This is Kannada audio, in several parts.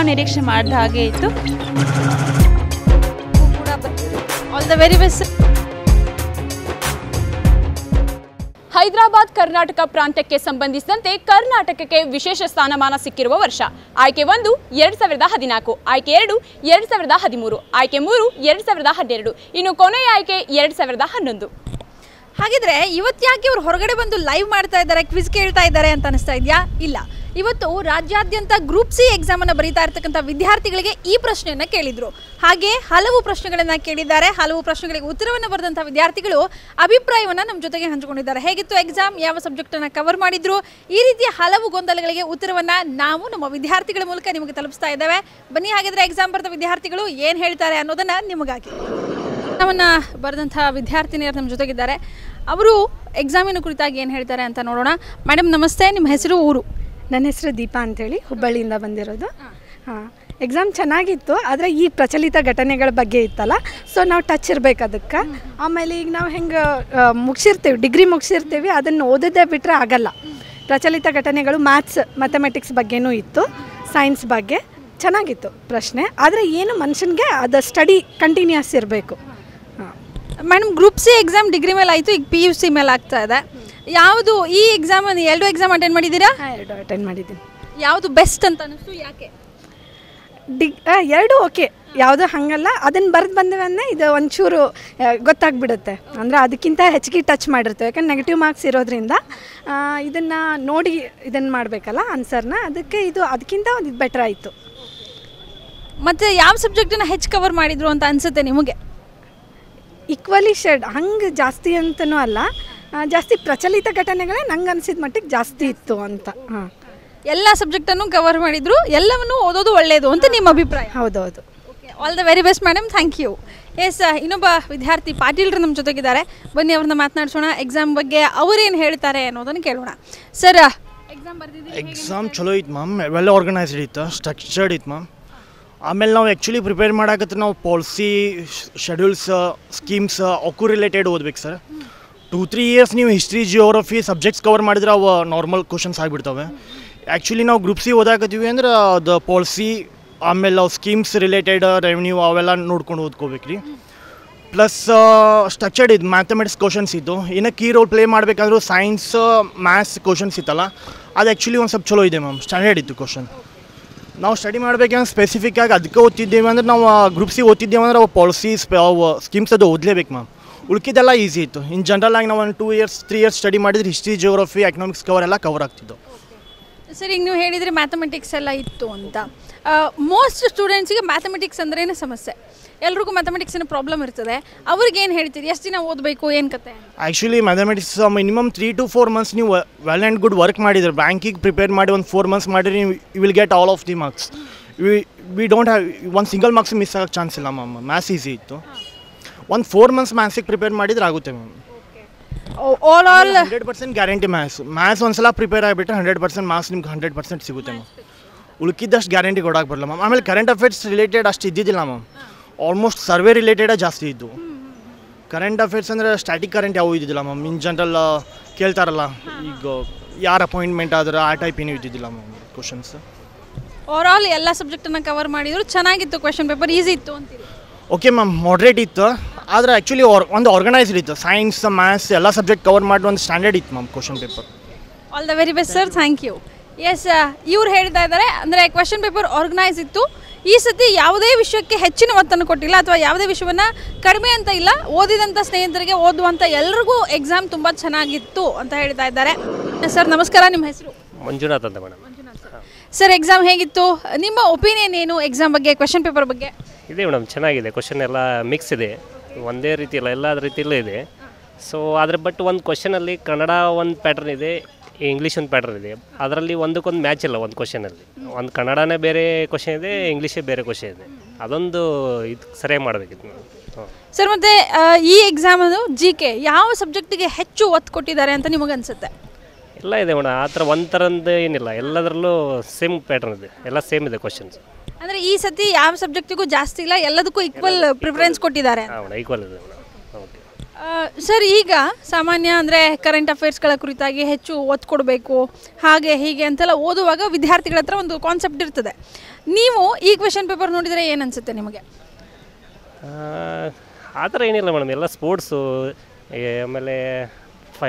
ನಾವು ನಿರೀಕ್ಷೆ ಮಾಡಿದ ಹಾಗೆ ಇತ್ತು ಕೂಡ all the very best Hyderabad Karnataka ಪ್ರಾಂತ್ಯಕ್ಕೆ ಸಂಬಂಧಿಸಿದಂತೆ ಕರ್ನಾಟಕಕ್ಕೆ ವಿಶೇಷ ಸ್ಥಾನಮಾನ ಸಿಕ್ಕಿರುವ ವರ್ಷ ಆಯ್ಕೆ ಒಂದು ಎರಡು ಸಾವಿರದ ಹದಿನಾಲ್ಕು ಆಯ್ಕೆ ಎರಡು ಎರಡು ಸಾವಿರದ ಹದಿಮೂರು ಆಯ್ಕೆ ಮೂರು ಎರಡು ಸಾವಿರದ ಹನ್ನೆರಡು ಇನ್ನು ಕೊನೆಯ ಆಯ್ಕೆ ಎರಡು ಸಾವಿರದ ಹನ್ನೊಂದು ಹಾಗಿದ್ರೆ ಇವತ್ತು ಯಾಕೆ ಇವ್ರು ಹೊರಗಡೆ ಬಂದು ಲೈವ್ ಮಾಡ್ತಾ ಇದ್ದಾರೆ ಕ್ವಿಜ್ ಕೇಳ್ತಾ ಇದ್ದಾರೆ ಅಂತ ಅನಿಸ್ತಾ ಇದೆಯಾ ಇಲ್ಲ ಇವತ್ತು ರಾಜ್ಯಾದ್ಯಂತ ಗ್ರೂಪ್ ಸಿ ಎಕ್ಸಾಮ್ ಅನ್ನು ಬರೀತಾ ಇರ್ತಕ್ಕಂಥ ವಿದ್ಯಾರ್ಥಿಗಳಿಗೆ ಈ ಪ್ರಶ್ನೆಯನ್ನ ಕೇಳಿದ್ರು ಹಾಗೆ ಹಲವು ಪ್ರಶ್ನೆಗಳನ್ನ ಕೇಳಿದ್ದಾರೆ ಹಲವು ಪ್ರಶ್ನೆಗಳಿಗೆ ಉತ್ತರವನ್ನು ಬರೆದಂಥ ವಿದ್ಯಾರ್ಥಿಗಳು ಅಭಿಪ್ರಾಯವನ್ನ ನಮ್ಮ ಜೊತೆಗೆ ಹಂಚಿಕೊಂಡಿದ್ದಾರೆ ಹೇಗಿತ್ತು ಎಕ್ಸಾಮ್ ಯಾವ ಸಬ್ಜೆಕ್ಟ್ ಅನ್ನ ಕವರ್ ಮಾಡಿದ್ರು ಈ ರೀತಿಯ ಹಲವು ಗೊಂದಲಗಳಿಗೆ ಉತ್ತರವನ್ನ ನಾವು ನಮ್ಮ ವಿದ್ಯಾರ್ಥಿಗಳ ಮೂಲಕ ನಿಮಗೆ ತಲುಪಿಸ್ತಾ ಇದ್ದೇವೆ ಬನ್ನಿ ಹಾಗಿದ್ರೆ ಎಕ್ಸಾಮ್ ಬರೆದ ವಿದ್ಯಾರ್ಥಿಗಳು ಏನು ಹೇಳ್ತಾರೆ ಅನ್ನೋದನ್ನ ನಿಮಗಾಗಿ ನಮ್ಮನ್ನ ಬರೆದಂಥ ವಿದ್ಯಾರ್ಥಿನಿಯರು ನಮ್ಮ ಜೊತೆಗಿದ್ದಾರೆ ಅವರು ಎಕ್ಸಾಮಿನ ಕುರಿತಾಗಿ ಏನು ಹೇಳ್ತಾರೆ ಅಂತ ನೋಡೋಣ ಮೇಡಮ್ ನಮಸ್ತೆ ನಿಮ್ಮ ಹೆಸರು ಊರು ನನ್ನ ಹೆಸರು ದೀಪಾ ಅಂತೇಳಿ ಹುಬ್ಬಳ್ಳಿಯಿಂದ ಬಂದಿರೋದು ಹಾಂ ಎಕ್ಸಾಮ್ ಚೆನ್ನಾಗಿತ್ತು ಆದರೆ ಈ ಪ್ರಚಲಿತ ಘಟನೆಗಳ ಬಗ್ಗೆ ಇತ್ತಲ್ಲ ಸೊ ನಾವು ಟಚ್ ಇರ್ಬೇಕು ಅದಕ್ಕೆ ಆಮೇಲೆ ಈಗ ನಾವು ಹೆಂಗೆ ಮುಗಿಸಿರ್ತೀವಿ ಡಿಗ್ರಿ ಮುಗಿಸಿರ್ತೀವಿ ಅದನ್ನು ಓದೋದೇ ಬಿಟ್ಟರೆ ಆಗಲ್ಲ ಪ್ರಚಲಿತ ಘಟನೆಗಳು ಮ್ಯಾಥ್ಸ್ ಮ್ಯಾಥಮೆಟಿಕ್ಸ್ ಬಗ್ಗೆನೂ ಇತ್ತು ಸೈನ್ಸ್ ಬಗ್ಗೆ ಚೆನ್ನಾಗಿತ್ತು ಪ್ರಶ್ನೆ ಆದರೆ ಏನು ಮನುಷ್ಯನಿಗೆ ಅದು ಸ್ಟಡಿ ಕಂಟಿನ್ಯೂಸ್ ಇರಬೇಕು ಹಾಂ madam group C exam degree ಮೇಲೆ ಆಯಿತು ಈಗ ಪಿ ಯು ಸಿ ಮೇಲೆ ಆಗ್ತಾ ಇದೆ ಯಾವುದು ಈ ಎಕ್ಸಾಮ್ ಎರಡು ಎಕ್ಸಾಮ್ ಅಟೆಂಡ್ ಮಾಡಿದ್ದೀರಾ ಹಾಂ ಎರಡು ಅಟೆಂಡ್ ಮಾಡಿದ್ದೀನಿ ಯಾವುದು ಬೆಸ್ಟ್ ಅಂತ ಅನಿಸ್ತು ಯಾಕೆ ಡಿಗ್ ಆ, ಎರಡು ಓಕೆ ಯಾವುದೋ ಹಾಗಲ್ಲ ಅದನ್ನು ಬರೆದು ಬಂದಿವನ್ನೇ ಇದು ಒಂಚೂರು ಆ, ಗೊತ್ತಾಗ್ಬಿಡುತ್ತೆ ಅಂದರೆ ಅದಕ್ಕಿಂತ ಹೆಚ್ಚಿಗೆ ಟಚ್ ಮಾಡಿರ್ತೇವೆ ಯಾಕಂದ್ರೆ ನೆಗೆಟಿವ್ ಮಾರ್ಕ್ಸ್ ಇರೋದ್ರಿಂದ ಇದನ್ನು ನೋಡಿ ಇದನ್ನು ಮಾಡಬೇಕಲ್ಲ ಆನ್ಸರ್ನ ಅದಕ್ಕೆ ಇದು ಅದಕ್ಕಿಂತ ಒಂದು ಇದು ಬೆಟ್ರ್ ಆಯಿತು ಮತ್ತು ಯಾವ ಸಬ್ಜೆಕ್ಟನ್ನ ಹೆಚ್ಚು ಕವರ್ ಮಾಡಿದ್ರು ಅಂತ ಅನಿಸುತ್ತೆ ನಿಮಗೆ ಈಕ್ವಲಿ ಶೇಡ್ ಹಂಗೆ ಜಾಸ್ತಿ ಅಂತನೂ ಅಲ್ಲ ಆ, ಜಾಸ್ತಿ ಪ್ರಚಲಿತ ಘಟನೆಗಳೇ ನಂಗೆ ಅನಿಸಿದ ಮಟ್ಟಿಗೆ ಜಾಸ್ತಿ ಇತ್ತು ಅಂತ ಹಾಂ ಎಲ್ಲ ಸಬ್ಜೆಕ್ಟನ್ನು ಕವರ್ ಮಾಡಿದ್ರು ಎಲ್ಲವನ್ನು ಓದೋದು ಒಳ್ಳೆಯದು ಅಂತ ನಿಮ್ಮ ಅಭಿಪ್ರಾಯ ಹೌದೌದು all the very best madam thank you yes ಇನ್ನೊಬ್ಬ ವಿದ್ಯಾರ್ಥಿ ಪಾಟೀಲ್ರು ನಮ್ಮ ಜೊತೆಗಿದ್ದಾರೆ ಬನ್ನಿ ಅವ್ರನ್ನ ಮಾತನಾಡ್ಸೋಣ ಎಕ್ಸಾಮ್ ಬಗ್ಗೆ ಅವರೇನು ಹೇಳ್ತಾರೆ ಅನ್ನೋದನ್ನು ಕೇಳೋಣ ಸರ್ ಎಕ್ಸಾಮ್ ಬರ್ದಿದ್ದೀರಿ ಎಕ್ಸಾಮ್ ಚಲೋ ಇತ್ತು ಮ್ಯಾಮ್ ವೆಲ್ ಆರ್ಗನೈಸ್ಡ್ ಇತ್ತು ಸ್ಟ್ರಕ್ಚರ್ಡ್ ಇತ್ತು ಮ್ಯಾಮ್ ಆಮೇಲೆ ನಾವು ಆ್ಯಕ್ಚುಲಿ ಪ್ರಿಪೇರ್ ಮಾಡಾಕತ್ರ ನಾವು ಪಾಲಿಸಿ ಶೆಡ್ಯೂಲ್ಸ್ ಸ್ಕೀಮ್ಸ್ ಅವಕ್ಕೂ ರಿಲೇಟೆಡ್ ಓದ್ಬೇಕು ಸರ್ ಟೂ ತ್ರೀ ಇಯರ್ಸ್ ನೀವು ಹಿಸ್ಟ್ರಿ ಜಿಯೋಗ್ರಫಿ ಸಬ್ಜೆಕ್ಟ್ಸ್ ಕವರ್ ಮಾಡಿದ್ರೆ ಅವು ನಾರ್ಮಲ್ ಕ್ವಶನ್ಸ್ ಆಗಿಬಿಡ್ತವೆ ಆ್ಯಕ್ಚುಲಿ ನಾವು ಗ್ರೂಪ್ ಸಿ ಓದಾಕತ್ತೀವಿ ಅಂದ್ರೆ ಅದು ಪಾಲಿಸಿ ಆಮೇಲೆ ಅವು ಸ್ಕೀಮ್ಸ್ ರಿಲೇಟೆಡ್ ರೆವೆನ್ಯೂ ಅವೆಲ್ಲ ನೋಡ್ಕೊಂಡು ಓದ್ಕೋಬೇಕು ರೀ ಪ್ಲಸ್ ಸ್ಟ್ರಕ್ಚರ್ಡ್ ಇದು ಮ್ಯಾಥಮೆಟಿಕ್ಸ್ ಕ್ವಶನ್ಸ್ ಇದ್ದು ಇನ್ನು ಕೀ ರೋಲ್ ಪ್ಲೇ ಮಾಡಬೇಕಾದ್ರೂ ಸೈನ್ಸ್ ಮ್ಯಾಥ್ಸ್ ಕ್ವಶನ್ಸ್ ಇತ್ತಲ್ಲ ಅದು ಆ್ಯಕ್ಚುಲಿ ಒಂದು ಸ್ವಲ್ಪ ಚಲೋ ಇದೆ ಮ್ಯಾಮ್ ಸ್ಟ್ಯಾಂಡರ್ಡ್ ಇತ್ತು ಕ್ವಶನ್ ನಾವು ಸ್ಟಡಿ ಮಾಡಬೇಕಂದ್ರೆ ಸ್ಪೆಸಿಫಿಕ್ ಆಗಿ ಅದಕ್ಕೆ ಓದ್ತಿದ್ದೇವೆ ಅಂದ್ರೆ ನಾವು ಗ್ರೂಪ್ ಸಿ ಓದ್ತಿದ್ದೇವೆ ಅಂದ್ರೆ ಅವು ಪಾಲಿಸೀಸ್ ಅವು ಸ್ಕೀಮ್ಸ್ ಅದು ಓದಲೇಬೇಕು ಮ್ಯಾಮ್ ಉಳ್ಕಿದ್ದೆಲ್ಲ ಈಸಿ ಇತ್ತು ಇನ್ ಜನರಲ್ ಆಗಿ ನಾವು ಒಂದು two years three years study ಮಾಡಿದ್ರೆ ಹಿಸ್ಟ್ರಿ ಜಿಯೋಗ್ರಫಿ ಎಕನಾಮಿಕ್ಸ್ ಕವರ್ ಎಲ್ಲ ಕವರ್ ಆಗ್ತಿದ್ದು ಸರ್ ಈಗ ನೀವು ಹೇಳಿದರೆ ಮ್ಯಾಥಮೆಟಿಕ್ಸ್ ಎಲ್ಲ ಇತ್ತು ಅಂತ ಮೋಸ್ಟ್ ಸ್ಟೂಡೆಂಟ್ಸಿಗೆ ಮ್ಯಾಥಮೆಟಿಕ್ಸ್ ಅಂದ್ರೇನೆ ಸಮಸ್ಯೆ ಎಲ್ರಿಗೂ ಮ್ಯಾಥಮೆಟಿಕ್ಸಿನ ಪ್ರಾಬ್ಲಮ್ ಇರ್ತದೆ ಅವ್ರಿಗೆ ಏನು ಹೇಳ್ತೀರಿ ಎಷ್ಟು ದಿನ ಓದಬೇಕು ಏನು ಕತೆ actually mathematics minimum three to four months ನೀವು ವೆಲ್ ಆ್ಯಂಡ್ ಗುಡ್ ವರ್ಕ್ ಮಾಡಿದ್ರೆ ಬ್ಯಾಂಕಿಗೆ ಪ್ರಿಪೇರ್ ಮಾಡಿ ಒಂದು ಫೋರ್ ಮಂತ್ಸ್ ಮಾಡಿದ್ರೆ ನೀವು you will get all of the marks we we don't have ಒಂದು ಸಿಂಗಲ್ ಮಾರ್ಕ್ಸ್ ಮಿಸ್ ಆಗೋಕ್ಕೆ ಚಾನ್ಸ್ ಇಲ್ಲ ಮ್ಯಾಮ್ ಮ್ಯಾಥ್ಸ್ ಈಸಿ ಇತ್ತು ಒಂದು ಫೋರ್ ಮಂತ್ಸ್ ಮ್ಯಾಥ್ಸಿಗೆ ಪ್ರಿಪೇರ್ ಮಾಡಿದ್ರೆ ಆಗುತ್ತೆ ma'am all all hundred percent guarantee maths maths ಒಂದ್ಸಲ ಪ್ರಿಪೇರ್ ಆಗಿಬಿಟ್ರೆ ಹಂಡ್ರೆಡ್ ಪರ್ಸೆಂಟ್ ಮಾರ್ಕ್ಸ್ ನಿಮ್ಗೆ ಹಂಡ್ರೆಡ್ ಪರ್ಸೆಂಟ್ ಸಿಗುತ್ತೆ ಮ್ಯಾಮ್ ಉಳ್ಕಿದ್ದಷ್ಟು ಗ್ಯಾರಂಟಿ ಕೊಡೋಕೆ ಬರಲ್ಲ ಮ್ಯಾಮ್ ಆಮೇಲೆ ಕರೆಂಟ್ ಅಫೇರ್ಸ್ ರಿಲೇಟೆಡ್ ಅಷ್ಟು ಇದ್ದಿದ್ದಿಲ್ಲ ಮ್ಯಾಮ್ ಆಲ್ಮೋಸ್ಟ್ ಸರ್ವೆ ರಿಲೇಟೆಡೇ ಜಾಸ್ತಿ ಇದ್ದು ಕರೆಂಟ್ ಅಫೇರ್ಸ್ ಅಂದರೆ ಸ್ಟ್ಯಾಟಿಕ್ ಕರೆಂಟ್ ಯಾವ ಇದ್ದಿದ್ದಿಲ್ಲ ಮ್ಯಾಮ್ ಇನ್ ಜನರಲ್ ಕೇಳ್ತಾರಲ್ಲ ಈಗ ಯಾರು ಅಪಾಯಿಂಟ್ಮೆಂಟ್ ಆದ್ರೆ ಆ ಟೈಪ್ ಏನೂ ಇದ್ದಿದ್ದಿಲ್ಲ ಮ್ಯಾಮ್ ಕ್ವಶನ್ಸ್ ಓವರ್ ಆಲ್ ಎಲ್ಲ ಸಬ್ಜೆಕ್ಟನ್ನು ಕವರ್ ಮಾಡಿದ್ರು ಚೆನ್ನಾಗಿತ್ತು ಕ್ವೆಶನ್ ಪೇಪರ್ ಈಸಿ ಇತ್ತು ಅಂತೀರಿ ಓಕೆ ಮ್ಯಾಮ್ ಮಾಡ್ರೇಟ್ ಇತ್ತು ಆದರೆ ಆ್ಯಕ್ಚುಲಿ ಒಂದು ಆರ್ಗನೈಸ್ಡ್ ಇತ್ತು ಸೈನ್ಸ್ ಮ್ಯಾಥ್ಸ್ ಎಲ್ಲ ಸಬ್ಜೆಕ್ಟ್ ಕವರ್ ಮಾಡಿ ಒಂದು ಸ್ಟ್ಯಾಂಡರ್ಡ್ ಇತ್ತು ma'am question paper all the very best sir thank you yes ಇವ್ರು ಹೇಳ್ತಾ ಇದ್ದಾರೆ ಅಂದರೆ ಕ್ವೆಶನ್ ಪೇಪರ್ ಆರ್ಗನೈಸ್ ಇತ್ತು ಈ ಸತಿ ಯಾವುದೇ ವಿಷಯಕ್ಕೆ ಹೆಚ್ಚಿನ ಒತ್ತನ್ನು ಕೊಟ್ಟಿಲ್ಲ ಅಥವಾ ಯಾವುದೇ ವಿಷಯವನ್ನು ಕಡಿಮೆ ಅಂತ ಇಲ್ಲ ಓದಿದಂಥ ಸ್ನೇಹಿತರಿಗೆ ಓದುವಂಥ ಎಲ್ರಿಗೂ ಎಕ್ಸಾಮ್ ತುಂಬ ಚೆನ್ನಾಗಿತ್ತು ಅಂತ ಹೇಳ್ತಾ ಇದ್ದಾರೆ ಸರ್ ನಮಸ್ಕಾರ ನಿಮ್ಮ ಹೆಸರು ಮಂಜುನಾಥ್ ಅಂತ ಮೇಡಮ್ ಸರ್ ಎಕ್ಸಾಮ್ ಹೇಗಿತ್ತು ನಿಮ್ಮ ಒಪಿನಿಯನ್ ಏನು ಎಕ್ಸಾಮ್ ಬಗ್ಗೆ ಕ್ವೆಶನ್ ಪೇಪರ್ ಬಗ್ಗೆ ಇದೆ ಮೇಡಮ್ ಚೆನ್ನಾಗಿದೆ ಕ್ವಶನ್ ಎಲ್ಲ ಮಿಕ್ಸ್ ಇದೆ ಒಂದೇ ರೀತಿ ಇಲ್ಲ ಎಲ್ಲ ರೀತಿಯಲ್ಲೂ ಇದೆ ಸೊ ಆದರೆ ಬಟ್ ಒಂದು ಕ್ವಶನಲ್ಲಿ ಕನ್ನಡ ಒಂದು ಪ್ಯಾಟ್ರನ್ ಇದೆ ಇಂಗ್ಲೀಷ್ ಒಂದು ಪ್ಯಾಟ್ರನ್ ಇದೆ ಅದರಲ್ಲಿ ಒಂದಕ್ಕೊಂದು ಮ್ಯಾಚ್ ಇಲ್ಲ ಒಂದು ಕ್ವಶನಲ್ಲಿ ಒಂದು ಕನ್ನಡನೇ ಬೇರೆ ಕ್ವಶನ್ ಇದೆ ಇಂಗ್ಲೀಷೇ ಬೇರೆ ಕ್ವಶನ್ ಇದೆ ಅದೊಂದು ಇದು ಸರಿಯಾಗಿ ಮಾಡಬೇಕಿತ್ತು ಮೇಡಮ್ ಹಾಂ ಸರ್ ಮತ್ತು ಈ ಎಕ್ಸಾಮ್ ಅದು ಜಿ ಕೆ ಯಾವ ಸಬ್ಜೆಕ್ಟಿಗೆ ಹೆಚ್ಚು ಒತ್ತು ಕೊಟ್ಟಿದ್ದಾರೆ ಅಂತ ನಿಮಗನ್ಸುತ್ತೆ ಎಲ್ಲ ಇದೆ ಮೇಡಮ್ ಆ ಥರ ಒಂದು ಥರದ್ದು ಏನಿಲ್ಲ ಎಲ್ಲದರಲ್ಲೂ ಸೇಮ್ ಪ್ಯಾಟ್ರನ್ ಇದೆ ಎಲ್ಲ ಸೇಮ್ ಇದೆ ಕ್ವಶನ್ಸ್ ಅಂದರೆ ಈ ಸತಿ ಯಾವ ಸಬ್ಜೆಕ್ಟಿಗೂ ಜಾಸ್ತಿ ಇಲ್ಲ ಎಲ್ಲದಕ್ಕೂ ಈಕ್ವಲ್ ಪ್ರಿಫರೆನ್ಸ್ ಕೊಟ್ಟಿದ್ದಾರೆ ಹಾಂ ಮೇಡಮ್ ಈಕ್ವಲ್ ಇದೆ ಮೇಡಮ್ ಓಕೆ ಸರ್ ಈಗ ಸಾಮಾನ್ಯ ಅಂದರೆ ಕರೆಂಟ್ ಅಫೇರ್ಸ್ಗಳ ಕುರಿತಾಗಿ ಹೆಚ್ಚು ಒತ್ತು ಕೊಡಬೇಕು ಹಾಗೆ ಹೀಗೆ ಅಂತೆಲ್ಲ ಓದುವಾಗ ವಿದ್ಯಾರ್ಥಿಗಳ ಹತ್ರ ಒಂದು ಕಾನ್ಸೆಪ್ಟ್ ಇರ್ತದೆ ನೀವು ಈ ಕ್ವೆಶನ್ ಪೇಪರ್ ನೋಡಿದರೆ ಏನು ಅನಿಸುತ್ತೆ ನಿಮಗೆ ಆ ಥರ ಏನಿಲ್ಲ ಮೇಡಮ್ ಎಲ್ಲ ಸ್ಪೋರ್ಟ್ಸು ಆಮೇಲೆ ಫೈ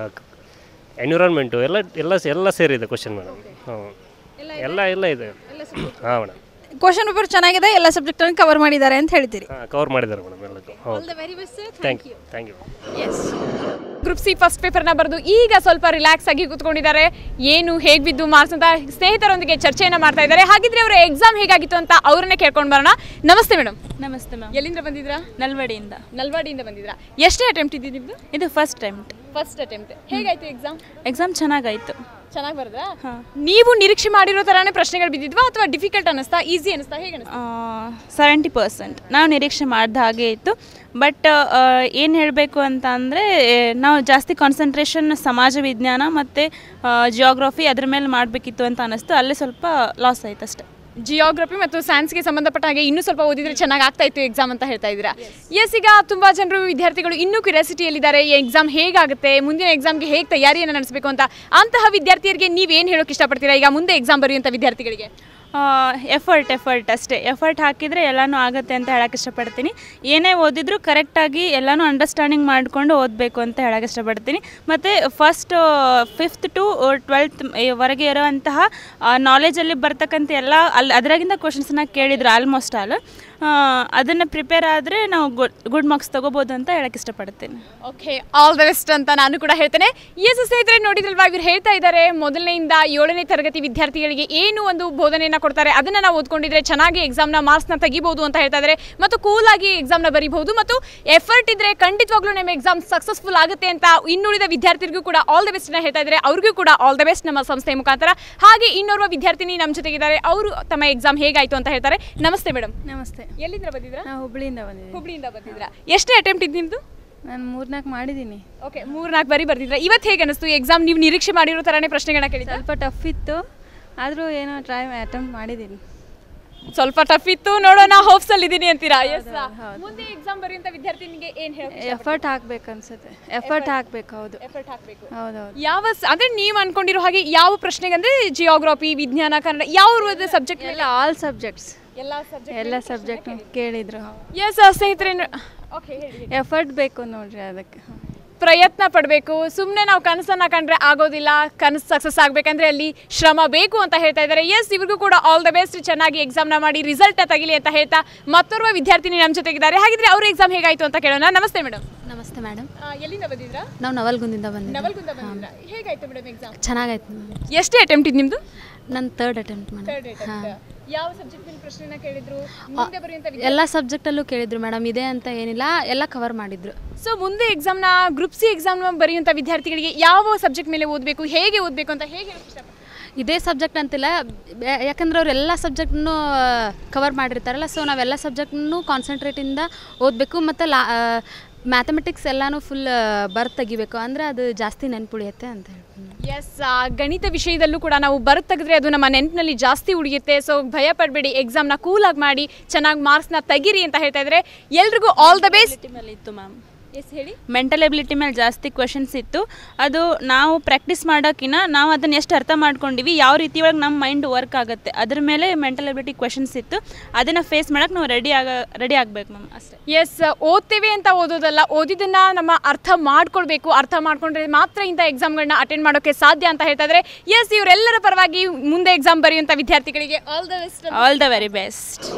ಎನ್ವಿರಾನ್ಮೆಂಟು ಎಲ್ಲ ಎಲ್ಲ ಎಲ್ಲ ಸೇರಿದೆ ಕ್ವಶನ್ ಮೇಡಮ್ ಹ್ಞೂ ಎಲ್ಲ ಎಲ್ಲ ಇದೆ ಹಾಂ ಮೇಡಮ್ ಕ್ವಶನ್ ಪೇಪರ್ ಚೆನ್ನಾಗಿದೆ ಎಲ್ಲ ಸಬ್ಜೆಕ್ಟನ್ನು ಕವರ್ ಮಾಡಿದ್ದಾರೆ ಅಂತ ಹೇಳ್ತೀರಿ ಹಾಂ ಕವರ್ ಮಾಡಿದ್ದಾರೆ ಮೇಡಮ್ ಎಲ್ಲದೂ ಹೌದು thank you thank you yes group C first ಪೇಪರ್ನ ಬರೆದು ಈಗ ಸ್ವಲ್ಪ ರಿಲ್ಯಾಕ್ಸ್ ಆಗಿ ಕೂತ್ಕೊಂಡಿದ್ದಾರೆ ಏನು ಹೇಗೆ ಬಿದ್ದು ಮಾರ್ಕ್ಸ್ ಅಂತ ಸ್ನೇಹಿತರೊಂದಿಗೆ ಚರ್ಚೆಯನ್ನು ಮಾಡ್ತಾ ಇದ್ದಾರೆ ಹಾಗಿದ್ರೆ ಅವರ ಎಕ್ಸಾಮ್ ಹೇಗಾಗಿತ್ತು ಅಂತ ಅವ್ರನ್ನೇ ಕೇಳ್ಕೊಂಡು ಬರೋಣ ನಮಸ್ತೆ ಮೇಡಮ್ ನಮಸ್ತೆ ಮ್ಯಾಮ್ ಎಲ್ಲಿಂದ ಬಂದಿದ್ರಾ ನಲ್ವಡಿಯಿಂದ ನಲ್ವಾಡಿಯಿಂದ ಬಂದಿದ್ರಾ ಎಷ್ಟೇ ಅಟೆಂಪ್ಟ್ ಇದ್ದು ನಿಮ್ದು ಇದು ಫಸ್ಟ್ ಟೈಮ್ ಫಸ್ಟ್ ಅಟೆಂಪ್ಟ್ ಹೇಗಾಯ್ತು ಎಕ್ಸಾಮ್ ಎಕ್ಸಾಮ್ ಚೆನ್ನಾಗಾಯಿತು ಚೆನ್ನಾಗಿ ಬರ್ದ್ರಾ ನೀವು ನಿರೀಕ್ಷೆ ಮಾಡಿರೋ ತರಾನೇ ಪ್ರಶ್ನೆಗಳು ಬಿದ್ದಿದ್ವಾ ಅಥವಾ ಡಿಫಿಕಲ್ಟ್ ಅನಿಸ್ತಾ ಈಸಿ ಅನಿಸ್ತಾ ಹೇಗೆ ಅನಿಸ್ತಾ ಸೆವೆಂಟಿ ಪರ್ಸೆಂಟ್ ನಾವು ನಿರೀಕ್ಷೆ ಮಾಡಿದ ಹಾಗೆ ಇತ್ತು ಬಟ್ ಏನು ಹೇಳಬೇಕು ಅಂತ ಅಂದರೆ ನಾವು ಜಾಸ್ತಿ ಕಾನ್ಸಂಟ್ರೇಷನ್ ಸಮಾಜ ವಿಜ್ಞಾನ ಮತ್ತು ಜಿಯೋಗ್ರಫಿ ಅದ್ರ ಮೇಲೆ ಮಾಡಬೇಕಿತ್ತು ಅಂತ ಅನ್ನಿಸ್ತು ಅಲ್ಲೇ ಸ್ವಲ್ಪ ಲಾಸ್ ಆಯ್ತು ಅಷ್ಟೇ ಜಿಯೋಗ್ರಫಿ ಮತ್ತು ಸೈನ್ಸ್ಗೆ ಸಂಬಂಧಪಟ್ಟ ಹಾಗೆ ಇನ್ನೂ ಸ್ವಲ್ಪ ಓದಿದ್ರೆ ಚೆನ್ನಾಗಿ ಆಗ್ತಾ ಇತ್ತು ಎಕ್ಸಾಮ್ ಅಂತ ಹೇಳ್ತಾ ಇದ್ದೀರಾ ಎಸ್ ಈಗ ತುಂಬ ಜನರು ವಿದ್ಯಾರ್ಥಿಗಳು ಇನ್ನೂ ಕ್ಯೂರಿಯಾಸಿಟಿಯಲ್ಲಿದ್ದಾರೆ ಈ ಎಕ್ಸಾಮ್ ಹೇಗಾಗುತ್ತೆ ಮುಂದಿನ ಎಕ್ಸಾಮ್ಗೆ ಹೇಗೆ ತಯಾರಿಯನ್ನು ನಡೆಸಬೇಕು ಅಂತ ಅಂತಹ ವಿದ್ಯಾರ್ಥಿಯರಿಗೆ ನೀವೇನು ಹೇಳೋಕೆ ಇಷ್ಟಪಡ್ತೀರಾ ಈಗ ಮುಂದೆ ಎಕ್ಸಾಮ್ ಬರೆಯುವಂಥ ವಿದ್ಯಾರ್ಥಿಗಳಿಗೆ ಎಫರ್ಟ್ ಎಫರ್ಟ್ ಅಷ್ಟೇ ಎಫರ್ಟ್ ಹಾಕಿದರೆ ಎಲ್ಲನೂ ಆಗುತ್ತೆ ಅಂತ ಹೇಳಕ್ಕೆ ಇಷ್ಟಪಡ್ತೀನಿ ಏನೇ ಓದಿದ್ರು ಕರೆಕ್ಟಾಗಿ ಎಲ್ಲನೂ ಅಂಡರ್ಸ್ಟ್ಯಾಂಡಿಂಗ್ ಮಾಡಿಕೊಂಡು ಓದಬೇಕು ಅಂತ ಹೇಳಕ್ಕೆ ಇಷ್ಟಪಡ್ತೀನಿ ಮತ್ತು ಫಸ್ಟ್ ಫಿಫ್ತ್ ಟು ಟ್ವೆಲ್ತ್ ವರೆಗೆ ಇರೋವಂತಹ ನಾಲೆಜಲ್ಲಿ ಬರ್ತಕ್ಕಂಥ ಎಲ್ಲ ಅಲ್ಲಿ ಅದರಾಗಿಂದ ಕ್ವಶನ್ಸನ್ನ ಕೇಳಿದ್ರು ಆಲ್ಮೋಸ್ಟ್ ಆಲ್ ಅದನ್ನು ಪ್ರಿಪೇರ್ ಆದರೆ ನಾವು ಗುಡ್ ಗುಡ್ ಮಾರ್ಕ್ಸ್ ತೊಗೋಬೋದು ಅಂತ ಹೇಳಕ್ಕೆ ಇಷ್ಟಪಡ್ತೀನಿ ಓಕೆ ಆಲ್ ದ ಬೆಸ್ಟ್ ಅಂತ ನಾನು ಕೂಡ ಹೇಳ್ತೇನೆ ಎಸ್ ಸ್ನೇಹಿತರೆ ನೋಡಿದ್ರಲ್ವಾ ಇವ್ರು ಹೇಳ್ತಾ ಇದ್ದಾರೆ ಮೊದಲನೆಯಿಂದ ಏಳನೇ ತರಗತಿ ವಿದ್ಯಾರ್ಥಿಗಳಿಗೆ ಏನು ಒಂದು ಬೋಧನೆಯನ್ನು ಕೊಡ್ತಾರೆ ಅದನ್ನು ನಾವು ಓದ್ಕೊಂಡಿದ್ರೆ ಚೆನ್ನಾಗಿ ಎಕ್ಸಾಮ್ನ ಮಾರ್ಕ್ಸ್ನ ತೆಗಿಬೋದು ಅಂತ ಹೇಳ್ತಾ ಇದ್ದಾರೆ ಮತ್ತು ಕೂಲಾಗಿ ಎಕ್ಸಾಮ್ನ ಬರಿಬಹುದು ಮತ್ತು ಎಫರ್ಟ್ ಇದ್ರೆ ಖಂಡಿತವಾಗ್ಲೂ ನಮ್ಮ ಎಕ್ಸಾಮ್ ಸಕ್ಸಸ್ಫುಲ್ ಆಗುತ್ತೆ ಅಂತ ಇನ್ನುಳಿದ ವಿದ್ಯಾರ್ಥಿಗಳಿಗೂ ಕೂಡ ಆಲ್ ದ ಬೆಸ್ಟ್ನ ಹೇಳ್ತಾ ಇದ್ದಾರೆ ಅವ್ರಿಗೂ ಕೂಡ ಆಲ್ ದ ಬೆಸ್ಟ್ ನಮ್ಮ ಸಂಸ್ಥೆ ಮುಖಾಂತರ ಹಾಗೆ ಇನ್ನೋರ್ವ ವಿದ್ಯಾರ್ಥಿನಿ ನಮ್ಮ ಜೊತೆಗಿದ್ದಾರೆ ಅವರು ತಮ್ಮ ಎಕ್ಸಾಮ್ ಹೇಗಾಯಿತು ಅಂತ ಹೇಳ್ತಾರೆ ನಮಸ್ತೆ ಮೇಡಮ್ ನಮಸ್ತೆ ಎಲ್ಲಿಂದ ಬಂದಿದ್ರಾ ನಾವು ಹುಬ್ಳಿಯಿಂದ ಬಂದಿದ್ದೀನಿ ಹುಬ್ಳಿಯಿಂದ ಬಂದಿದ್ರಾ ಎಷ್ಟೇ ಅಟೆಂಪ್ಟ್ ಇದ್ದು ನಿಮ್ಮದು ನಾನು ಮೂರ್ನಾಲ್ಕು ಮಾಡಿದ್ದೀನಿ ಓಕೆ ಮೂರ್ನಾಲ್ಕು ಬಾರಿ ಬರ್ದಿದ್ರ ಇವತ್ತು ಹೇಗೆ ಅನಿಸ್ತು ಎಕ್ಸಾಮ್ ನೀವು ನಿರೀಕ್ಷೆ ಮಾಡಿರೋ ಥರನೇ ಪ್ರಶ್ನೆಗಳನ್ನ ಕೇಳಿದ ಸ್ವಲ್ಪ ಟಫ್ ಇತ್ತು ಆದರೂ ಏನೋ ಟ್ರೈ ಅಟೆಂಪ್ಟ್ ಮಾಡಿದ್ದೀನಿ ಸ್ವಲ್ಪ ಟಫ್ ಇತ್ತು ನೋಡೋಣ ಹೋಪ್ಸ್ ಅಲ್ಲಿ ಇದೀನಿ ಅಂತೀರಾ ಎಸ್ ಮುಂದೆ ಎಕ್ಸಾಮ್ ಬರೆಯುವಂತ ವಿದ್ಯಾರ್ಥಿನಿಗೆ ಏನ್ ಹೇಳಿ ಎಫರ್ಟ್ ಹಾಕ್ಬೇಕು ಅನ್ಸುತ್ತೆ ಎಫರ್ಟ್ ಹಾಕ್ಬೇಕು ಹೌದು ಎಫರ್ಟ್ ಹಾಕಬೇಕು ಹೌದೌದು ಯಾವ ಸ- ಅಂದ್ರೆ ನೀವು ಅನ್ಕೊಂಡಿರೋ ಹಾಗೆ ಯಾವ ಪ್ರಶ್ನೆಗೆ ಅಂದ್ರೆ ಜಿಯೋಗ್ರಫಿ ವಿಜ್ಞಾನ ಕನ್ನಡ ಯಾವ ಸಬ್ಜೆಕ್ಟ್ ಎಲ್ಲ ಆಲ್ ಸಬ್ಜೆಕ್ಟ್ಸ್ ಎಲ್ಲ ಸಬ್ಜೆಕ್ಟ್ ಎಲ್ಲ ಸಬ್ಜೆಕ್ಟ್ ಕೇಳಿದ್ರು ಎಸ್ ಸ್ನೇಹಿತರೆ ಓಕೆ ಎಫರ್ಟ್ ಬೇಕು ನೋಡ್ರಿ ಅದಕ್ಕೆ ಪ್ರಯತ್ನ ಪಡಬೇಕು ಸುಮ್ಮನೆ ನಾವು ಕನಸನ್ನು ಕಂಡ್ರೆ ಆಗೋದಿಲ್ಲ ಕನಸು ಸಕ್ಸಸ್ ಆಗಬೇಕಂದ್ರೆ ಅಲ್ಲಿ ಶ್ರಮ ಬೇಕು ಅಂತ ಹೇಳ್ತಾ ಇದ್ದಾರೆ ಎಸ್ ಇವ್ರಿಗೂ ಕೂಡ ಆಲ್ ದ ಬೆಸ್ಟ್ ಚೆನ್ನಾಗಿ ಎಕ್ಸಾಮ್ನ ಮಾಡಿ ರಿಸಲ್ಟ್ ತೆಗಿಲಿ ಅಂತ ಹೇಳ್ತಾ ಮತ್ತೋರ್ವ ವಿದ್ಯಾರ್ಥಿನಿ ನಮ್ಮ ಜೊತೆಗಿದ್ದಾರೆ ಹಾಗಿದ್ರೆ ಅವ್ರ ಎಕ್ಸಾಮ್ ಹೇಗಾಯಿತು ಅಂತ ಕೇಳೋಣ ನಮಸ್ತೆ ಮೇಡಮ್ ನಮಸ್ತೆ ಮೇಡಮ್ ಎಲ್ಲಿಂದ ಬಂದಿದ್ರಾ ನಾವು ನವಲ್ಗುಂದಿಂದ ಬಂದಿದ್ದೆ ನವಲ್ಗುಂದ ಬಂದಿದ್ರಾ ಹೇಗಾಯ್ತು ಮೇಡಮ್ ಎಕ್ಸಾಮ್ ಚೆನ್ನಾಗಾಯ್ತು ಮ್ಯಾಮ್ ಎಷ್ಟೇ ಅಟೆಂಪ್ಟ್ ಇದು ನಿಮ್ಮದು ನನ್ನ ತರ್ಡ್ ಅಟೆಂಪ್ಟ್ ಮೇಡಮ್ ಹಾಂ ಯಾವ ಸಬ್ಜೆಕ್ಟ್ ಮೇಲೆ ಪ್ರಶ್ನೆನ ಕೇಳಿದ್ರು ಮುಂದೆ ಬರೆಯುವಂಥ ಎಲ್ಲ ಸಬ್ಜೆಕ್ಟಲ್ಲೂ ಕೇಳಿದ್ರು ಮೇಡಮ್ ಇದೆ ಅಂತ ಏನಿಲ್ಲ ಎಲ್ಲ ಕವರ್ ಮಾಡಿದ್ರು ಸೊ ಮುಂದೆ ಎಕ್ಸಾಮ್ನ ಗ್ರೂಪ್ ಸಿ ಎಕ್ಸಾಮ್ನ ಬರೆಯುವಂಥ ವಿದ್ಯಾರ್ಥಿಗಳಿಗೆ ಯಾವ ಸಬ್ಜೆಕ್ಟ್ ಮೇಲೆ ಓದಬೇಕು ಹೇಗೆ ಓದಬೇಕು ಅಂತ ಹೇಗೆ ಹೇಳಕ್ ಇಷ್ಟಪಡ್ತೀರಾ? ಇದೇ ಸಬ್ಜೆಕ್ಟ್ ಅಂತಿಲ್ಲ ಬೆ- ಯಾಕಂದ್ರೆ ಅವ್ರು ಎಲ್ಲ ಸಬ್ಜೆಕ್ಟ್ನು ಕವರ್ ಮಾಡಿರ್ತಾರಲ್ಲ ಸೊ ನಾವೆಲ್ಲ ಸಬ್ಜೆಕ್ಟ್ನು ಕಾನ್ಸಂಟ್ರೇಟಿಂದ ಓದಬೇಕು ಮತ್ತು ಲಾ ಮ್ಯಾಥಮೆಟಿಕ್ಸ್ ಎಲ್ಲನೂ ಫುಲ್ ಬರ್ತ್ ತೆಗಿಬೇಕು ಅಂದರೆ ಅದು ಜಾಸ್ತಿ ನೆನ್ಪುಳಿಯುತ್ತೆ ಅಂತ ಹೇಳ್ತೀನಿ ಎಸ್ ಗಣಿತ ವಿಷಯದಲ್ಲೂ ಕೂಡ ನಾವು ಬರೆದು ತೆಗೆದ್ರೆ ಅದು ನಮ್ಮ ನೆನಪಿನಲ್ಲಿ ಜಾಸ್ತಿ ಉಳಿಯುತ್ತೆ ಸೊ ಭಯ ಪಡಬೇಡಿ ಎಕ್ಸಾಮ್ನ ಕೂಲಾಗಿ ಮಾಡಿ ಚೆನ್ನಾಗಿ ಮಾರ್ಕ್ಸ್ನ ತೆಗೀರಿ ಅಂತ ಹೇಳ್ತಾ ಇದ್ದಾರೆ ಎಲ್ರಿಗೂ ಆಲ್ ದ ಬೆಸ್ಟ್ ಮೇಲೆ ಇತ್ತು ಮ್ಯಾಮ್ ಎಸ್ ಹೇಳಿ ಮೆಂಟಲ್ ಎಬಿಲಿಟಿ ಮೇಲೆ ಜಾಸ್ತಿ ಕ್ವೆಶನ್ಸ್ ಇತ್ತು ಅದು ನಾವು ಪ್ರಾಕ್ಟೀಸ್ ಮಾಡೋಕ್ಕಿಂತ ನಾವು ಅದನ್ನು ಎಷ್ಟು ಅರ್ಥ ಮಾಡ್ಕೊಂಡಿವಿ ಯಾವ ರೀತಿ ಒಳಗೆ ನಮ್ಮ ಮೈಂಡ್ ವರ್ಕ್ ಆಗುತ್ತೆ ಅದ್ರ ಮೇಲೆ ಮೆಂಟಲ್ ಎಬಿಲಿಟಿ ಕ್ವೆಶನ್ಸ್ ಇತ್ತು ಅದನ್ನು ಫೇಸ್ ಮಾಡೋಕೆ ನಾವು ರೆಡಿ ಆಗ ರೆಡಿ ಆಗಬೇಕು ಮ್ಯಾಮ್ ಅಷ್ಟೇ ಎಸ್ ಓದ್ತೇವೆ ಅಂತ ಓದೋದಲ್ಲ ಓದಿದ್ದನ್ನ ನಮ್ಮ ಅರ್ಥ ಮಾಡ್ಕೊಳ್ಬೇಕು ಅರ್ಥ ಮಾಡ್ಕೊಂಡ್ರೆ ಮಾತ್ರ ಇಂಥ ಎಕ್ಸಾಮ್ಗಳನ್ನ ಅಟೆಂಡ್ ಮಾಡೋಕ್ಕೆ ಸಾಧ್ಯ ಅಂತ ಹೇಳ್ತಾ ಇದ್ದಾರೆ ಎಸ್ ಇವರೆಲ್ಲರ ಪರವಾಗಿ ಮುಂದೆ ಎಕ್ಸಾಮ್ ಬರೆಯುವಂಥ ವಿದ್ಯಾರ್ಥಿಗಳಿಗೆ all the best all the very best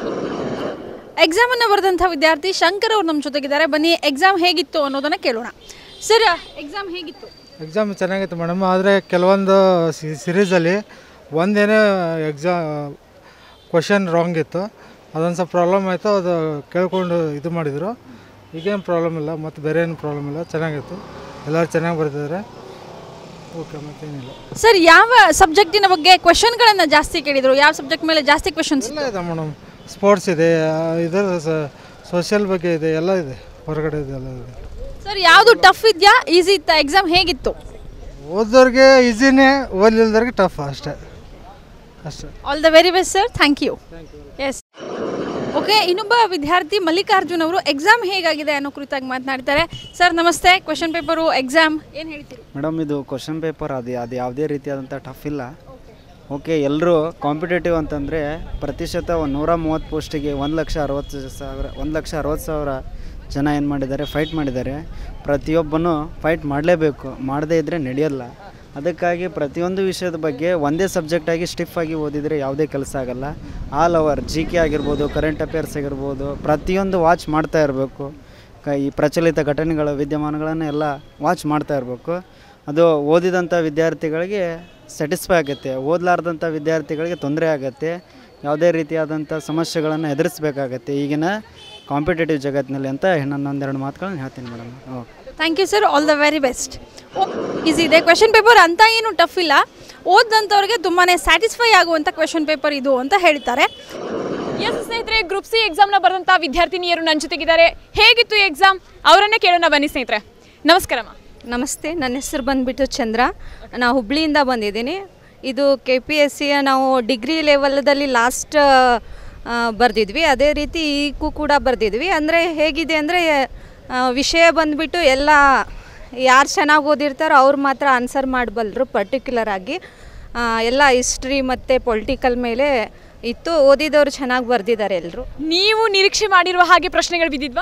ಎಕ್ಸಾಮನ್ನು ಬರೆದಂಥ ವಿದ್ಯಾರ್ಥಿ ಶಂಕರ್ ಅವ್ರು ನಮ್ಮ ಜೊತೆಗಿದ್ದಾರೆ ಬನ್ನಿ ಎಕ್ಸಾಮ್ ಹೇಗಿತ್ತು ಅನ್ನೋದನ್ನ ಕೇಳೋಣ ಸರ್ ಎಕ್ಸಾಮ್ ಹೇಗಿತ್ತು ಎಕ್ಸಾಮ್ ಚೆನ್ನಾಗಿತ್ತು ಮೇಡಮ್ ಆದರೆ ಕೆಲವೊಂದು ಸಿರೀಸಲ್ಲಿ ಒಂದೇನೇ ಎಕ್ಸಾಮ್ ಕ್ವಶನ್ ರಾಂಗ್ ಇತ್ತು ಅದೊಂದು ಸ್ವಲ್ಪ ಪ್ರಾಬ್ಲಮ್ ಆಯಿತು ಅದು ಕೇಳ್ಕೊಂಡು ಇದು ಮಾಡಿದರು ಈಗೇನು ಪ್ರಾಬ್ಲಮ್ ಇಲ್ಲ ಮತ್ತು ಬೇರೆ ಏನು ಪ್ರಾಬ್ಲಮ್ ಇಲ್ಲ ಚೆನ್ನಾಗಿತ್ತು ಎಲ್ಲರೂ ಚೆನ್ನಾಗಿ ಬರ್ತಿದ್ದಾರೆ ಓಕೆ ಮತ್ತೇನಿಲ್ಲ ಸರ್ ಯಾವ ಸಬ್ಜೆಕ್ಟಿನ ಬಗ್ಗೆ ಕ್ವೆಶನ್ಗಳನ್ನು ಜಾಸ್ತಿ ಕೇಳಿದ್ರು ಯಾವ ಸಬ್ಜೆಕ್ಟ್ ಮೇಲೆ ಜಾಸ್ತಿ ಕ್ವೆಶನ್ಸ್ ಎಲ್ಲ ಇದೆ ಮೇಡಮ್ ಸ್ಪೋರ್ಟ್ಸ್ ಇದೆ ಆ, ಇದರ ಸೋಷಿಯಲ್ ಬಗ್ಗೆ ಇದೆ ಎಲ್ಲ ಇದೆ ಹೊರಗಡೆ ಇದೆ ಎಲ್ಲ ಇದೆ ಸರ್ ಯಾವುದು ಟಫ್ ಇದೆಯಾ ಈಸಿ ಇತ್ತಾ ಎಕ್ಸಾಮ್ ಹೇಗಿತ್ತು ಓದೋರಿಗೆ ಈಸಿನೇ ಓದಲಿಲ್ದವ್ರಿಗೆ ಟಫ್ ಅಷ್ಟೇ ಅಷ್ಟೇ all the very best sir thank you yes okay ಇನ್ನೊಬ್ಬ ವಿದ್ಯಾರ್ಥಿ ಮಲ್ಲಿಕಾರ್ಜುನ್ ಅವರು ಎಕ್ಸಾಮ್ ಹೇಗಾಗಿದೆ ಅನ್ನೋ ಕುರಿತಾಗಿ ಮಾತನಾಡ್ತಾರೆ ಸರ್ ನಮಸ್ತೆ ಕ್ವೆಶನ್ ಪೇಪರು ಎಕ್ಸಾಮ್ ಏನು ಹೇಳ್ತೀರಿ ಮೇಡಮ್ ಇದು ಕ್ವಶನ್ ಪೇಪರ್ ಅದು ಅದು ಯಾವುದೇ ರೀತಿಯಾದಂಥ ಟಫ್ ಇಲ್ಲ ಓಕೆ ಎಲ್ಲರೂ ಕಾಂಪಿಟೇಟಿವ್ ಅಂತಂದರೆ ಪ್ರತಿಶತ ಒಂದು ನೂರ ಮೂವತ್ತು ಪೋಸ್ಟಿಗೆ ಒಂದು ಲಕ್ಷ ಅರವತ್ತು ಸಾವಿರ ಒಂದು ಲಕ್ಷ ಅರವತ್ತು ಸಾವಿರ ಜನ ಏನು ಮಾಡಿದ್ದಾರೆ ಫೈಟ್ ಮಾಡಿದ್ದಾರೆ ಪ್ರತಿಯೊಬ್ಬನೂ ಫೈಟ್ ಮಾಡಲೇಬೇಕು ಮಾಡದೇ ಇದ್ದರೆ ನಡೆಯಲ್ಲ ಅದಕ್ಕಾಗಿ ಪ್ರತಿಯೊಂದು ವಿಷಯದ ಬಗ್ಗೆ ಒಂದೇ ಸಬ್ಜೆಕ್ಟಾಗಿ ಸ್ಟಿಫ್ ಆಗಿ ಓದಿದರೆ ಯಾವುದೇ ಕೆಲಸ ಆಗಲ್ಲ ಆಲ್ ಓವರ್ ಜಿ ಕೆ ಆಗಿರ್ಬೋದು ಕರೆಂಟ್ ಅಫೇರ್ಸ್ ಆಗಿರ್ಬೋದು ಪ್ರತಿಯೊಂದು ವಾಚ್ ಮಾಡ್ತಾ ಇರಬೇಕು ಕ ಈ ಪ್ರಚಲಿತ ಘಟನೆಗಳ ವಿದ್ಯಮಾನಗಳನ್ನು ಎಲ್ಲ ವಾಚ್ ಮಾಡ್ತಾ ಇರಬೇಕು ಅದು ಓದಿದಂಥ ವಿದ್ಯಾರ್ಥಿಗಳಿಗೆ ಸ್ಯಾಟಿಸ್ಫೈ ಆಗುತ್ತೆ ಓದಲಾರ್ದಂಥ ವಿದ್ಯಾರ್ಥಿಗಳಿಗೆ ತೊಂದರೆ ಆಗುತ್ತೆ ಯಾವುದೇ ರೀತಿಯಾದಂಥ ಸಮಸ್ಯೆಗಳನ್ನು ಎದುರಿಸಬೇಕಾಗತ್ತೆ ಈಗಿನ ಕಾಂಪಿಟೇಟಿವ್ ಜಗತ್ತಿನಲ್ಲಿ ಅಂತ ನನ್ನೊಂದೆರಡು ಮಾತುಗಳನ್ನ ಹೇಳ್ತೀನಿ madam okay thank you sir all the very best easy ಇದೆ ಕ್ವೆಶನ್ ಪೇಪರ್ ಅಂತ ಏನು ಟಫ್ ಇಲ್ಲ ಓದಂಥವ್ರಿಗೆ ತುಂಬಾ ಸ್ಯಾಟಿಸ್ಫೈ ಆಗುವಂಥ ಕ್ವೆಶನ್ ಪೇಪರ್ ಇದು ಅಂತ ಹೇಳ್ತಾರೆ ಎಸ್ ಸ್ನೇಹಿತರೆ ಗ್ರೂಪ್ ಸಿ ಎಕ್ಸಾಮ್ನ ಬರೆದಂಥ ವಿದ್ಯಾರ್ಥಿನಿಯರು ನನ್ನ ಜೊತೆಗಿದ್ದಾರೆ ಹೇಗಿತ್ತು ಎಕ್ಸಾಮ್ ಅವರನ್ನೇ ಕೇಳೋಣ ಬನ್ನಿ ಸ್ನೇಹಿತರೆ ನಮಸ್ಕಾರಮ್ಮ ನಮಸ್ತೆ ನನ್ನ ಹೆಸರು ಬಂದುಬಿಟ್ಟು ಚಂದ್ರ ನಾನು ಹುಬ್ಳಿಯಿಂದ ಬಂದಿದ್ದೀನಿ ಇದು ಕೆ ಪಿ ಎಸ್ ಸಿಯ ನಾವು ಡಿಗ್ರಿ ಲೆವೆಲ್ದಲ್ಲಿ ಲಾಸ್ಟ್ ಬರೆದಿದ್ವಿ ಅದೇ ರೀತಿ ಈಗೂ ಕೂಡ ಬರೆದಿದ್ವಿ ಅಂದರೆ ಹೇಗಿದೆ ಅಂದರೆ ವಿಷಯ ಬಂದುಬಿಟ್ಟು ಎಲ್ಲ ಯಾರು ಚೆನ್ನಾಗಿ ಓದಿರ್ತಾರೋ ಅವ್ರು ಮಾತ್ರ ಆನ್ಸರ್ ಮಾಡಬಲ್ಲರು ಪರ್ಟಿಕ್ಯುಲರ್ ಆಗಿ ಆ, ಎಲ್ಲ ಹಿಸ್ಟ್ರಿ ಮತ್ತು ಪೊಲಿಟಿಕಲ್ ಮೇಲೆ ಇತ್ತು ಓದಿದವರು ಚೆನ್ನಾಗಿ ಬರೆದಿದ್ದಾರೆ ಎಲ್ಲರೂ ನೀವು ನಿರೀಕ್ಷೆ ಮಾಡಿರುವ ಹಾಗೆ ಪ್ರಶ್ನೆಗಳು ಬಿದ್ದಿದ್ವಾ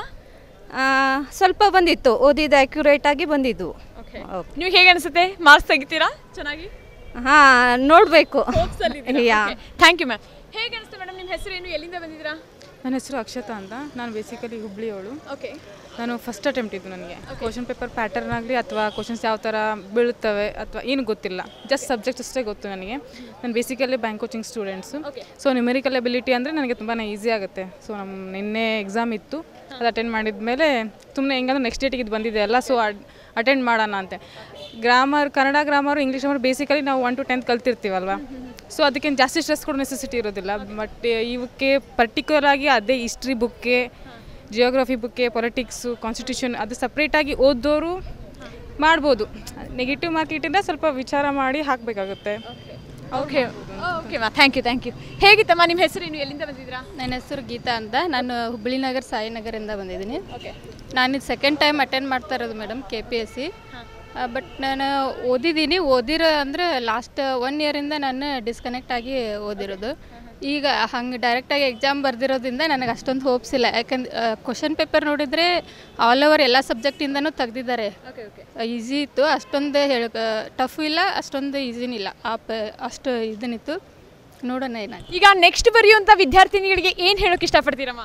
ಸ್ವಲ್ಪ ಬಂದಿತ್ತು ಓದಿದ ಆ್ಯಕ್ಯುರೇಟ್ ಆಗಿ ಬಂದಿದ್ದು ನೀವು ಹೇಗೆ ಅನಿಸುತ್ತೆ ಮಾರ್ಕ್ಸ್ ತೆಗಿತೀರಾ ಚೆನ್ನಾಗಿ ಹಾಂ ನೋಡಬೇಕು ಯಾ ಥ್ಯಾಂಕ್ ಯು ಮ್ಯಾಮ್ ಹೇಗೆ ಅನಿಸ್ತು ಮೇಡಮ್ ನಿಮ್ಮ ಹೆಸರು ಏನು ಎಲ್ಲಿಂದ ಬಂದಿದ್ದೀರಾ ನನ್ನ ಹೆಸರು ಅಕ್ಷತಾ ಅಂತ ನಾನು ಬೇಸಿಕಲಿ ಹುಬ್ಳಿಯವಳು ಓಕೆ ನಾನು ಫಸ್ಟ್ ಅಟೆಂಪ್ಟ್ ಇದ್ದು ನನಗೆ ಕ್ವಶನ್ ಪೇಪರ್ ಪ್ಯಾಟರ್ನ್ ಆಗಲಿ ಅಥವಾ ಕ್ವಶನ್ಸ್ ಯಾವ ಥರ ಬೀಳುತ್ತವೆ ಅಥವಾ ಏನು ಗೊತ್ತಿಲ್ಲ ಜಸ್ಟ್ ಸಬ್ಜೆಕ್ಟ್ ಅಷ್ಟೇ ಗೊತ್ತು ನನಗೆ ನಾನು basically bank coaching students so numerical ability ಅಂದರೆ ನನಗೆ ತುಂಬಾ ಈಸಿ ಆಗುತ್ತೆ ಸೊ ನಮ್ಮ ನಿನ್ನೆ ಎಕ್ಸಾಮ್ ಇತ್ತು ಅದು ಅಟೆಂಡ್ ಮಾಡಿದ ಮೇಲೆ ಸುಮ್ಮನೆ ಹೆಂಗಂದ್ರೆ ನೆಕ್ಸ್ಟ್ ಡೇಟಿಗೆ ಇದು ಬಂದಿದೆ ಅಲ್ಲ ಸೊ ಅಟೆಂಡ್ ಮಾಡೋಣ ಅಂತೆ grammar Kannada grammar English grammar basically ನಾವು ಒನ್ ಟು ಟೆಂತ್ ಕಲ್ತಿರ್ತೀವಲ್ವ ಸೊ ಅದಕ್ಕೇನು ಜಾಸ್ತಿ ಸ್ಟ್ರೆಸ್ ಕೊಡೋ ನೆಸೆಸಿಟಿ ಇರೋದಿಲ್ಲ ಬಟ್ ಇವಕ್ಕೆ ಪರ್ಟಿಕ್ಯುಲರ್ ಆಗಿ ಅದೇ ಹಿಸ್ಟ್ರಿ ಬುಕ್ಕೆ ಜಿಯೋಗ್ರಫಿ ಬುಕ್ಕೆ ಪೊಲಿಟಿಕ್ಸು ಕಾನ್ಸ್ಟಿಟ್ಯೂಷನ್ ಅದು ಸಪ್ರೇಟಾಗಿ ಓದೋರು ಮಾಡ್ಬೋದು ನೆಗೆಟಿವ್ ಮಾರ್ಕ್ ಇಟ್ಟಿಂದ ಸ್ವಲ್ಪ ವಿಚಾರ ಮಾಡಿ ಹಾಕಬೇಕಾಗುತ್ತೆ okay okay ma'am thank you thank you ಹೇಗಿತ್ತಮ್ಮ ನಿಮ್ಮ ಹೆಸರು ಏನು ಎಲ್ಲಿಂದ ಬಂದಿದ್ದೀರಾ ನನ್ನ ಹೆಸರು ಗೀತಾ ಅಂತ ನಾನು ಹುಬ್ಬಳ್ಳಿ ನಗರ್ ಸಾಯಿನಗರಿಂದ ಬಂದಿದ್ದೀನಿ ನಾನು ಇದು ಸೆಕೆಂಡ್ ಟೈಮ್ ಅಟೆಂಡ್ ಮಾಡ್ತಾ ಇರೋದು madam K P S C but ನಾನು ಓದಿದ್ದೀನಿ ಓದಿರೋ ಅಂದರೆ ಲಾಸ್ಟ್ ಒನ್ ಇಯರಿಂದ ನಾನು ಡಿಸ್ಕನೆಕ್ಟ್ ಆಗಿ ಓದಿರೋದು ಈಗ ಹಂಗೆ ಡೈರೆಕ್ಟಾಗಿ ಎಕ್ಸಾಮ್ ಬರ್ದಿರೋದ್ರಿಂದ ನನಗೆ ಅಷ್ಟೊಂದು ಹೋಪ್ಸ್ ಇಲ್ಲ ಯಾಕಂದ್ರೆ ಕ್ವಶನ್ ಪೇಪರ್ ನೋಡಿದರೆ ಆಲ್ ಓವರ್ ಎಲ್ಲ ಸಬ್ಜೆಕ್ಟಿಂದನೂ ತೆಗ್ದಿದ್ದಾರೆ ಈಸಿ ಇತ್ತು ಅಷ್ಟೊಂದು ಹೇಳ ಟಫ್ ಇಲ್ಲ ಅಷ್ಟೊಂದು ಈಸಿನೂ ಇಲ್ಲ ಆ ಪ ಅಷ್ಟು ಇದನ್ನಿತ್ತು ನೋಡೋಣ ಏನಾಗುತ್ತೆ ಈಗ ನೆಕ್ಸ್ಟ್ ಬರೆಯುವಂಥ ವಿದ್ಯಾರ್ಥಿನಿಗಳಿಗೆ ಏನು ಹೇಳೋಕೆ ಇಷ್ಟಪಡ್ತೀರಮ್ಮ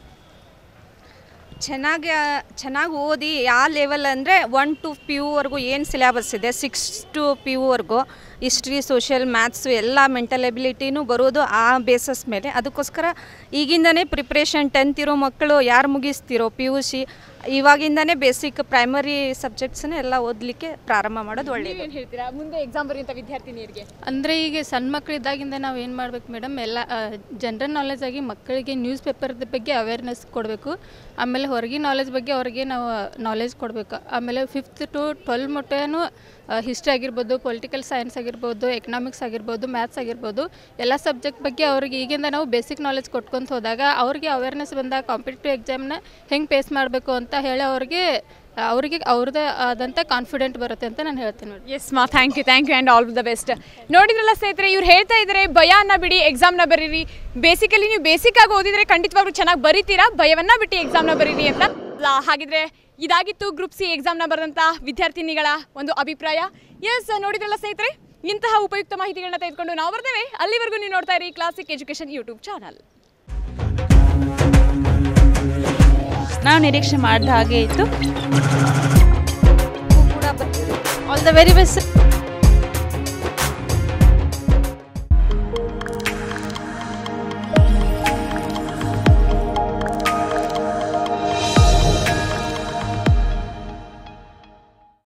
ಚೆನ್ನಾಗಿ ಚೆನ್ನಾಗಿ ಓದಿ ಯಾವ ಲೆವೆಲ್ ಅಂದರೆ ಒನ್ ಟು ಪಿ ಯುವರೆಗೂ ಏನು ಸಿಲೆಬಸ್ ಇದೆ ಸಿಕ್ಸ್ ಟು ಪಿ ಯುವರೆಗೂ ಹಿಸ್ಟ್ರಿ ಸೋಷಿಯಲ್ ಮ್ಯಾಥ್ಸು ಎಲ್ಲ ಮೆಂಟಲ್ ಎಬಿಲಿಟಿನೂ ಬರೋದು ಆ ಬೇಸಸ್ ಮೇಲೆ ಅದಕ್ಕೋಸ್ಕರ ಈಗಿಂದನೇ ಪ್ರಿಪ್ರೇಷನ್ ಟೆಂತ್ ಇರೋ ಮಕ್ಕಳು ಯಾರು ಮುಗಿಸ್ತಿರೋ ಪಿ ಯು ಸಿ ಇವಾಗಿಂದನೇ ಬೇಸಿಕ್ ಪ್ರೈಮರಿ ಸಬ್ಜೆಕ್ಟ್ಸನ್ನ ಎಲ್ಲ ಓದಲಿಕ್ಕೆ ಪ್ರಾರಂಭ ಮಾಡೋದು ಒಳ್ಳೆಯದು ಏನು ಹೇಳ್ತೀರಾ ಮುಂದೆ ಎಕ್ಸಾಮ್ ಬರೆಯುವಂಥ ವಿದ್ಯಾರ್ಥಿನಿಯರಿಗೆ ಅಂದರೆ ಈಗ ಸಣ್ಣ ಮಕ್ಕಳಿದ್ದಾಗಿಂದ ನಾವು ಏನು ಮಾಡ್ಬೇಕು ಮೇಡಮ್ ಎಲ್ಲ ಜನರಲ್ ನಾಲೆಜ್ ಆಗಿ ಮಕ್ಕಳಿಗೆ ನ್ಯೂಸ್ ಪೇಪರ್ದ ಬಗ್ಗೆ ಅವೇರ್ನೆಸ್ ಕೊಡಬೇಕು ಆಮೇಲೆ ಹೊರಗಿನ ನಾಲೆಜ್ ಬಗ್ಗೆ ಅವ್ರಿಗೆ ನಾವು ನಾಲೆಜ್ ಕೊಡಬೇಕು ಆಮೇಲೆ ಫಿಫ್ತ್ ಟು ಟ್ವೆಲ್ ಮಟ್ಟನೂ ಹಿಸ್ಟ್ರಿ ಆಗಿರ್ಬೋದು ಪೊಲಿಟಿಕಲ್ ಸೈನ್ಸ್ ಆಗಿರ್ಬೋದು ಎಕನಾಮಿಕ್ಸ್ ಆಗಿರ್ಬೋದು ಮ್ಯಾಥ್ಸ್ ಆಗಿರ್ಬೋದು ಎಲ್ಲ ಸಬ್ಜೆಕ್ಟ್ ಬಗ್ಗೆ ಅವ್ರಿಗೆ ಈಗಿಂದ ನಾವು ಬೇಸಿಕ್ ನಾಲೆಜ್ ಕೊಟ್ಕೊಂತ ಹೋದಾಗ ಅವ್ರಿಗೆ ಅವೇರ್ನೆಸ್ ಬಂದಾಗ ಕಾಂಪಿಟೇಟಿವ್ ಎಕ್ಸಾಮ್ನ ಹೆಂಗೆ ಫೇಸ್ ಮಾಡಬೇಕು ಅಂತ ಹೇಳಿ ಅವ್ರಿಗೆ ಅವ್ರಿಗೆ ಅವ್ರದ್ದೇ ಆದಂಥ ಕಾನ್ಫಿಡೆಂಟ್ ಬರುತ್ತೆ ಅಂತ ನಾನು ಹೇಳ್ತೀನಿ ನೋಡಿ yes ma'am thank you thank you and all the best ನೋಡಿದ್ರಲ್ಲ ಸ್ನೇಹಿತರೆ ಇವ್ರು ಹೇಳ್ತಾ ಇದ್ದಾರೆ ಭಯನ ಬಿಡಿ ಎಕ್ಸಾಮ್ನ ಬರೀರಿ ಬೇಸಿಕಲಿ ನೀವು ಬೇಸಿಕ್ ಆಗಿ ಓದಿದ್ರೆ ಖಂಡಿತವಾಗ್ಲೂ ಚೆನ್ನಾಗಿ ಬರೀತೀರಾ ಭಯವನ್ನ ಬಿಟ್ಟು ಎಕ್ಸಾಮ್ನ ಬರೀರಿ ಅಂತ ಲ- ಹಾಗಿದ್ರೆ ಇದಾಗಿತ್ತು ಗ್ರೂಪ್ ಸಿ ಎಕ್ಸಾಮ್ನ ಬರೆದಂಥ ವಿದ್ಯಾರ್ಥಿನಿಗಳ ಒಂದು ಅಭಿಪ್ರಾಯ ಎಸ್ ನೋಡಿದ್ರಲ್ಲ ಸ್ನೇಹಿತರೆ ಇಂತಹ ಉಪಯುಕ್ತ ಮಾಹಿತಿಗಳನ್ನ ತೆಗೆದುಕೊಂಡು ನಾವು ಬರ್ತೇವೆ ಅಲ್ಲಿವರೆಗೂ ನೀವು ನೋಡ್ತಾ ಇರಿ ಕ್ಲಾಸಿಕ್ ಎಜುಕೇಷನ್ ಯೂಟ್ಯೂಬ್ ಚಾನಲ್ ನಾವು ನಿರೀಕ್ಷೆ ಮಾಡಿದ ಹಾಗೆ ಇತ್ತು ಆಲ್ ದ ವೆರಿ ಬೆಸ್ಟ್